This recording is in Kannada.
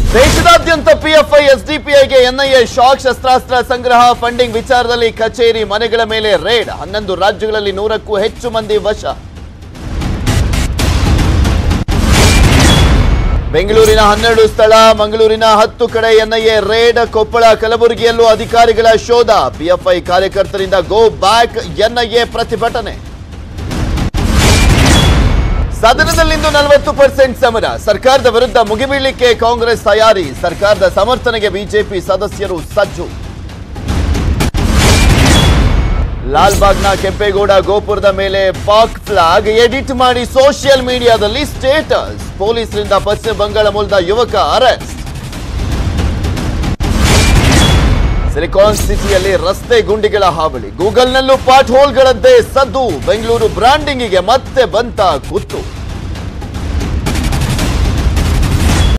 ದೇಶದಾದ್ಯಂತ ಪಿಎಫ್ಐ ಎಸ್ಡಿಪಿಐಗೆ ಎನ್ಐಎ ಶಾಕ್ ಶಸ್ತ್ರಾಸ್ತ್ರ ಸಂಗ್ರಹ ಫಂಡಿಂಗ್ ವಿಚಾರದಲ್ಲಿ ಕಚೇರಿ ಮನೆಗಳ ಮೇಲೆ ರೇಡ್ ಹನ್ನೊಂದು ರಾಜ್ಯಗಳಲ್ಲಿ ನೂರಕ್ಕೂ ಹೆಚ್ಚು ಮಂದಿ ವಶ ಬೆಂಗಳೂರಿನ ಹನ್ನೆರಡು ಸ್ಥಳ ಮಂಗಳೂರಿನ ಹತ್ತು ಕಡೆ ಎನ್ಐಎ ರೇಡ್ ಕೊಪ್ಪಳ ಕಲಬುರಗಿಯಲ್ಲೂ ಅಧಿಕಾರಿಗಳ ಶೋಧ ಪಿಎಫ್ಐ ಕಾರ್ಯಕರ್ತರಿಂದ ಗೋ ಬ್ಯಾಕ್ ಎನ್ಐಎ ಪ್ರತಿಭಟನೆ ಸದನದಲ್ಲಿಂದು ನಲವತ್ತು ಪರ್ಸೆಂಟ್ ಸಮರ ಸರ್ಕಾರದ ವಿರುದ್ಧ ಮುಗಿಬೀಳಲಿಕ್ಕೆ ಕಾಂಗ್ರೆಸ್ ತಯಾರಿ ಸರ್ಕಾರದ ಸಮರ್ಥನೆಗೆ ಬಿಜೆಪಿ ಸದಸ್ಯರು ಸಜ್ಜು ಲಾಲ್ಬಾಗ್ನ ಕೆಂಪೇಗೌಡ ಗೋಪುರದ ಮೇಲೆ ಪಾಕ್ ಫ್ಲಾಗ್ ಎಡಿಟ್ ಮಾಡಿ ಸೋಷಿಯಲ್ ಮೀಡಿಯಾದಲ್ಲಿ ಸ್ಟೇಟಸ್ ಪೊಲೀಸರಿಂದ ಪಶ್ಚಿಮ ಬಂಗಾಳ ಮೂಲದ ಯುವಕ ಅರೆಸ್ಟ್ ಸಿಲಿಕಾನ್ ಸಿಟಿಯಲ್ಲಿ ರಸ್ತೆ ಗುಂಡಿಗಳ ಹಾವಳಿ ಗೂಗಲ್ನಲ್ಲೂ ಪಾಟ್ ಹೋಲ್ಗಳದ್ದೇ ಸದ್ದು ಬೆಂಗಳೂರು ಬ್ರಾಂಡಿಂಗಿಗೆ ಮತ್ತೆ ಬಂತ ಕುತ್ತು